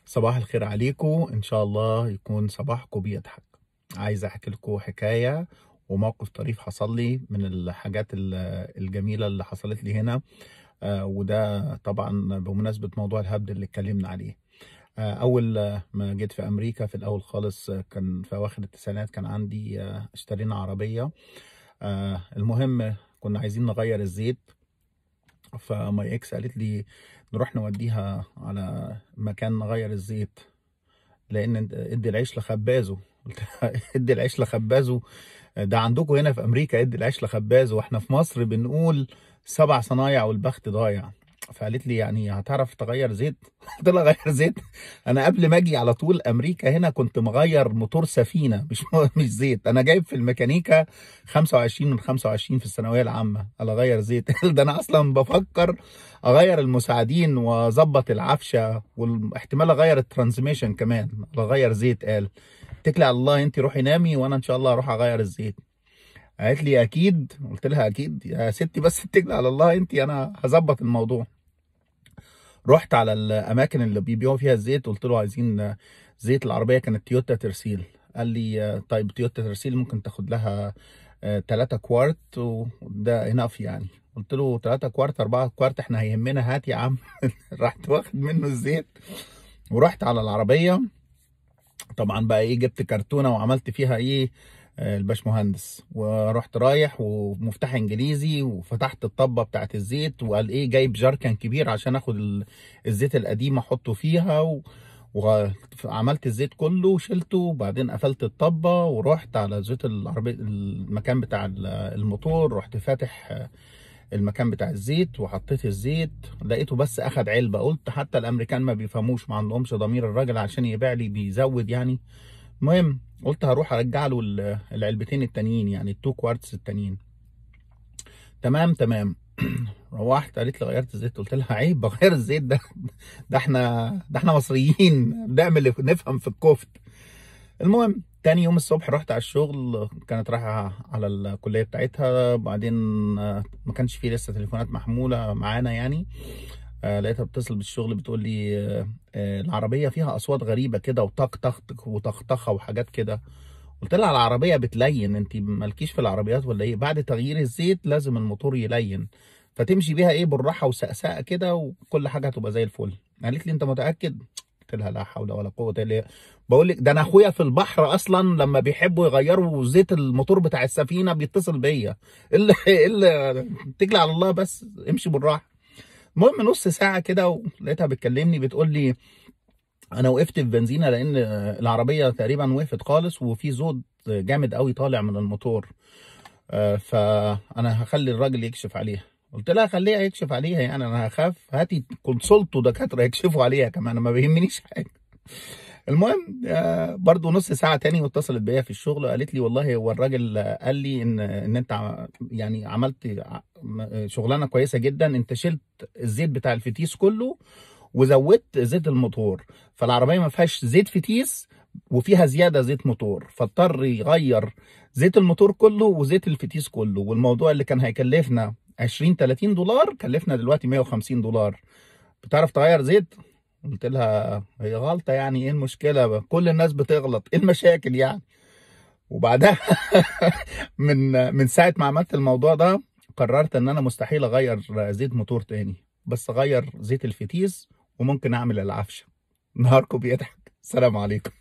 صباح الخير عليكم ان شاء الله يكون صباحكم بيضحك عايز احكي لكم حكايه وموقف طريف حصل لي من الحاجات ال- الجميله اللي حصلت لي هنا آه، وده طبعا بمناسبه موضوع الهبد اللي اتكلمنا عليه آه، اول آه، ما جيت في امريكا في الاول خالص آه، كان في اواخر التسعينات كان عندي آه، اشترينا عربيه آه، المهم كنا عايزين نغير الزيت فماي اكس قالت لي نروح نوديها على مكان نغير الزيت لان انت- ادي العيش لخبازه قلت لها ادي العيش لخبازه ده عندكم هنا في امريكا ادي العيش لخبازه واحنا في مصر بنقول سبع صنايع والبخت ضايع فقالت لي يعني هتعرف تغير زيت قلت لها غير زيت انا قبل ما اجي على طول امريكا هنا كنت مغير موتور سفينه مش مش زيت انا جايب في الميكانيكا 25 من 25 في الثانويه العامه على اغير زيت ده انا اصلا بفكر اغير المساعدين واظبط العفشه واحتمال اغير الترانسميشن كمان اغير زيت قال اتكلي على الله انت روحي نامي وانا ان شاء الله اروح اغير الزيت قالت لي اكيد قلت لها اكيد يا ستي بس اتكلي على الله انت انا هظبط الموضوع رحت على الاماكن اللي بيبيعوا فيها الزيت قلت له عايزين زيت العربيه كانت تويوتا ترسيل قال لي طيب تويوتا ترسيل ممكن تاخد لها 3 كوارت وده اناف يعني قلت له 3 كوارت 4 كوارت احنا هيهمنا هات يا عم رحت واخد منه الزيت ورحت على العربيه طبعا بقى ايه جبت كرتونه وعملت فيها ايه آه، الباشمهندس ورحت رايح ومفتاح انجليزي وفتحت الطبه بتاعت الزيت وقال ايه جايب جاركن كبير عشان اخد ال- الزيت القديم احطه فيها و... وعملت الزيت كله وشلته وبعدين قفلت الطبه ورحت على زيت العربيه المكان بتاع ال- الموتور رحت فاتح آه، المكان بتاع الزيت وحطيت الزيت لقيته بس اخد علبه قلت حتى الامريكان ما بيفهموش ما عندهمش ضمير الراجل عشان يبيع لي بيزود يعني المهم قلت هروح ارجع له ال- العلبتين التانيين يعني التو كوارتز التانيين تمام تمام روحت قالت لي غيرت الزيت قلت لها عيب بغير الزيت ده ده احنا ده احنا مصريين بنعمل نفهم في الكفت المهم تاني يوم الصبح رحت على الشغل كانت رايحة على الكلية بتاعتها بعدين آه، ما كانش فيه لسه تليفونات محمولة معانا يعني آه، لقيتها بتتصل بالشغل بتقول لي آه، آه، العربية فيها أصوات غريبة كده وطق طق وطخطخة وحاجات كده قلت لها العربية بتلين انت مالكيش في العربيات ولا ايه بعد تغيير الزيت لازم الموتور يلين فتمشي بيها ايه بالراحة وسقسقة كده وكل حاجة هتبقى زي الفل قالت لي انت متأكد قلت لها لا حول ولا قوة الا بالله بقول لك ده انا اخويا في البحر اصلا لما بيحبوا يغيروا زيت الموتور بتاع السفينة بيتصل بيا الا الا اتكل على الله بس امشي بالراحة المهم نص ساعة كده ولقيتها بتكلمني بتقول لي انا وقفت في بنزينه لان العربيه تقريبا وقفت خالص وفي زود جامد قوي طالع من الموتور آه، فانا هخلي الراجل يكشف عليها قلت لها خليها يكشف عليها يعني انا هخاف هاتي كونسلت ودكاتره يكشفوا عليها كمان أنا ما بيهمنيش حاجه المهم آه، برضو نص ساعة تاني واتصلت بيا في الشغل قالت لي والله هو الراجل آه، قال لي ان ان انت ع- يعني عملت ع- م- شغلانة كويسة جدا انت شلت الزيت بتاع الفتيس كله وزودت زيت الموتور فالعربية ما فيهاش زيت فتيس وفيها زيادة زيت موتور فاضطر يغير زيت الموتور كله وزيت الفتيس كله والموضوع اللي كان هيكلفنا 20 30 دولار كلفنا دلوقتي 150 دولار بتعرف تغير زيت قلت لها هي غلطة يعني ايه المشكلة كل الناس بتغلط ايه المشاكل يعني وبعدها من من ساعة ما عملت الموضوع ده قررت ان انا مستحيل اغير زيت موتور تاني بس اغير زيت الفتيس وممكن اعمل العفشة نهاركم بيضحك السلام عليكم